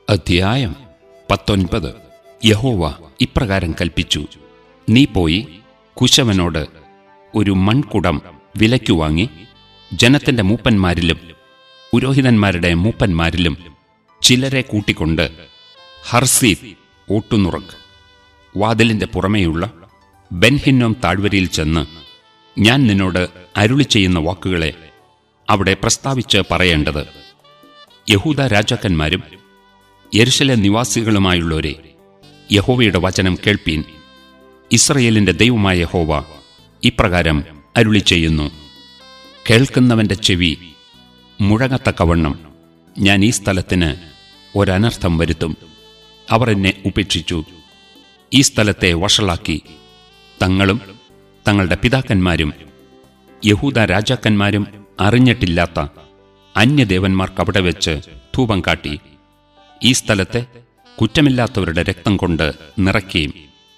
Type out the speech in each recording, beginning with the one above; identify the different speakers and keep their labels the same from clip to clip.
Speaker 1: അധ്യായം പത്തൊൻപത് യഹോവ ഇപ്രകാരം കൽപ്പിച്ചു നീ പോയി കുശവനോട് ഒരു മൺകുടം വിലയ്ക്കു വാങ്ങി ജനത്തിന്റെ മൂപ്പന്മാരിലും പുരോഹിതന്മാരുടെ മൂപ്പന്മാരിലും ചിലരെ കൂട്ടിക്കൊണ്ട് ഹർസീത് ഓട്ടുനുറക്ക് വാതിലിന്റെ പുറമേയുള്ള ബെൻഹിന്നോം താഴ്വരയിൽ ചെന്ന് ഞാൻ നിന്നോട് അരുളി ചെയ്യുന്ന വാക്കുകളെ അവിടെ പ്രസ്താവിച്ച് പറയേണ്ടത് യഹൂദ രാജാക്കന്മാരും യെരുശല നിവാസികളുമായുള്ളവരെ യഹോവയുടെ വചനം കേൾപ്പീൻ ഇസ്രയേലിന്റെ ദൈവമായ യഹോവ ഇപ്രകാരം അരുളി ചെയ്യുന്നു കേൾക്കുന്നവന്റെ ചെവി മുഴങ്ങത്തക്കവണ്ണം ഞാൻ ഈ സ്ഥലത്തിന് ഒരനർത്ഥം വരുത്തും അവർ എന്നെ ഉപേക്ഷിച്ചു ഈ സ്ഥലത്തെ വഷളാക്കി തങ്ങളും തങ്ങളുടെ പിതാക്കന്മാരും യഹൂദ രാജാക്കന്മാരും അറിഞ്ഞിട്ടില്ലാത്ത അന്യദേവന്മാർക്ക് അവിടെ വെച്ച് ധൂപം കാട്ടി ഈ സ്ഥലത്തെ കുറ്റമില്ലാത്തവരുടെ രക്തം കൊണ്ട് നിറയ്ക്കുകയും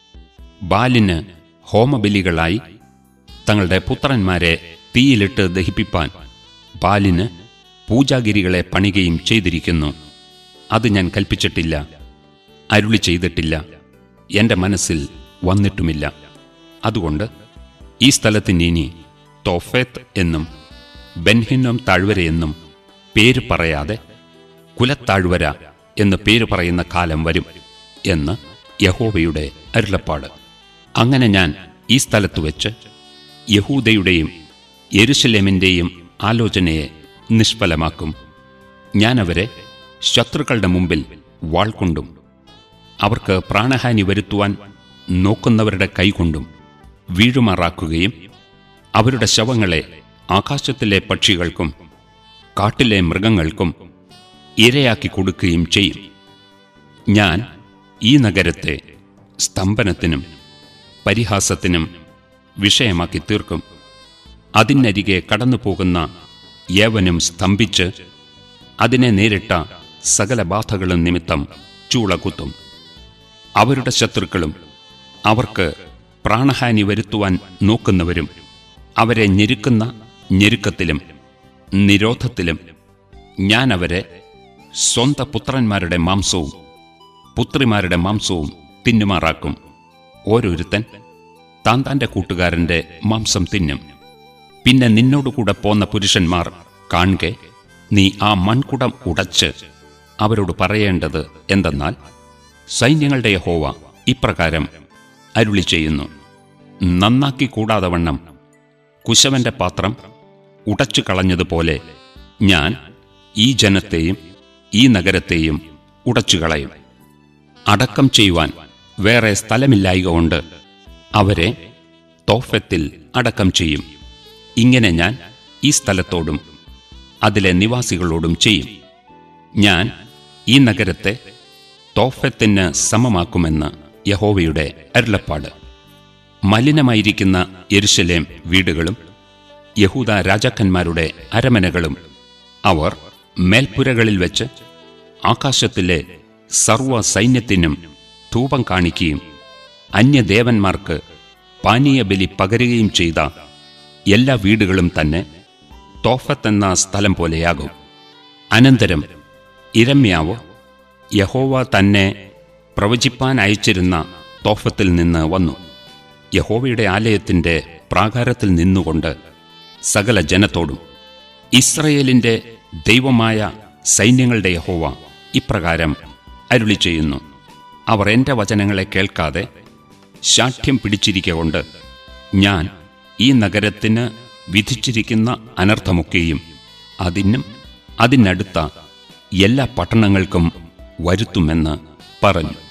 Speaker 1: ബാലിന് ഹോമബലികളായി തങ്ങളുടെ പുത്രന്മാരെ തീയിലിട്ട് ദഹിപ്പിപ്പാൻ ബാലിന് പൂജാഗിരികളെ പണികയും ചെയ്തിരിക്കുന്നു അത് ഞാൻ കൽപ്പിച്ചിട്ടില്ല അരുളി ചെയ്തിട്ടില്ല എന്റെ മനസ്സിൽ വന്നിട്ടുമില്ല അതുകൊണ്ട് ഈ സ്ഥലത്തിന് ഇനി തോഫേത്ത് എന്നും ബെൻഹിന്നോം താഴ്വര എന്നും പേര് പറയാതെ കുലത്താഴ്വര എന്ന് പേര് പറയുന്ന കാലം വരും എന്ന് യഹോവയുടെ അരുളപ്പാട് അങ്ങനെ ഞാൻ ഈ സ്ഥലത്ത് വെച്ച് യഹൂദയുടെയും യെരുശലേമിന്റെയും ആലോചനയെ നിഷ്ഫലമാക്കും ഞാൻ അവരെ ശത്രുക്കളുടെ മുമ്പിൽ വാൾകൊണ്ടും അവർക്ക് പ്രാണഹാനി വരുത്തുവാൻ നോക്കുന്നവരുടെ കൈകൊണ്ടും വീഴുമാറാക്കുകയും അവരുടെ ശവങ്ങളെ ആകാശത്തിലെ പക്ഷികൾക്കും കാട്ടിലെ മൃഗങ്ങൾക്കും ഇരയാക്കി കൊടുക്കുകയും ചെയ്യും ഞാൻ ഈ നഗരത്തെ സ്തംഭനത്തിനും പരിഹാസത്തിനും വിഷയമാക്കി തീർക്കും അതിനരികെ കടന്നുപോകുന്ന യവനും സ്തംഭിച്ച് അതിനെ നേരിട്ട സകല ബാധകളും നിമിത്തം ചൂളകുത്തും അവരുടെ ശത്രുക്കളും അവർക്ക് പ്രാണഹാനി വരുത്തുവാൻ നോക്കുന്നവരും അവരെ ഞെരുക്കുന്ന ഞെരുക്കത്തിലും നിരോധത്തിലും ഞാൻ അവരെ സ്വന്ത പുത്രന്മാരുടെ മാംസവും പുത്രിമാരുടെ മാംസവും തിന്നുമാറാക്കും ഓരോരുത്തൻ താൻ തൻ്റെ കൂട്ടുകാരൻ്റെ മാംസം തിന്നും പിന്നെ നിന്നോടുകൂടെ പോന്ന പുരുഷന്മാർ കാണുക നീ ആ മൺകുടം ഉടച്ച് അവരോട് പറയേണ്ടത് എന്തെന്നാൽ സൈന്യങ്ങളുടെ യഹോവ ഇപ്രകാരം അരുളി ചെയ്യുന്നു നന്നാക്കി കൂടാതെ വണ്ണം കുശവന്റെ പാത്രം ഉടച്ചു കളഞ്ഞതുപോലെ ഞാൻ ഈ ജനത്തെയും ഈ നഗരത്തെയും ഉടച്ചു കളയും അടക്കം ചെയ്യുവാൻ വേറെ സ്ഥലമില്ലായിക കൊണ്ട് അവരെ തോഫത്തിൽ അടക്കം ചെയ്യും ഇങ്ങനെ ഞാൻ ഈ സ്ഥലത്തോടും അതിലെ നിവാസികളോടും ചെയ്യും ഞാൻ ഈ നഗരത്തെ തോഫത്തിന് സമമാക്കുമെന്ന് യഹോവയുടെ അരുളപ്പാട് മലിനമായിരിക്കുന്ന യെരുശലേം വീടുകളും യഹൂദ രാജാക്കന്മാരുടെ അരമനകളും അവർ മേൽപ്പുരകളിൽ വെച്ച് ആകാശത്തിലെ സർവ സൈന്യത്തിനും ധൂപം കാണിക്കുകയും അന്യദേവന്മാർക്ക് പാനീയബലി പകരുകയും ചെയ്ത എല്ലാ വീടുകളും തന്നെ തോഫത്ത് എന്ന സ്ഥലം പോലെയാകും അനന്തരം ഇരമ്യാവ് യഹോവ തന്നെ പ്രവചിപ്പാൻ അയച്ചിരുന്ന തോഫത്തിൽ നിന്ന് വന്നു യഹോവയുടെ ആലയത്തിന്റെ പ്രാകാരത്തിൽ നിന്നുകൊണ്ട് സകല ജനത്തോടും ഇസ്രയേലിന്റെ ദൈവമായ സൈന്യങ്ങളുടെ യഹോവ ഇപ്രകാരം അരുളി ചെയ്യുന്നു അവർ എൻ്റെ വചനങ്ങളെ കേൾക്കാതെ ശാഠ്യം പിടിച്ചിരിക്കൊണ്ട് ഞാൻ ഈ നഗരത്തിന് വിധിച്ചിരിക്കുന്ന അനർത്ഥമൊക്കെയും അതിനും അതിനടുത്ത എല്ലാ പട്ടണങ്ങൾക്കും വരുത്തുമെന്ന് പറഞ്ഞു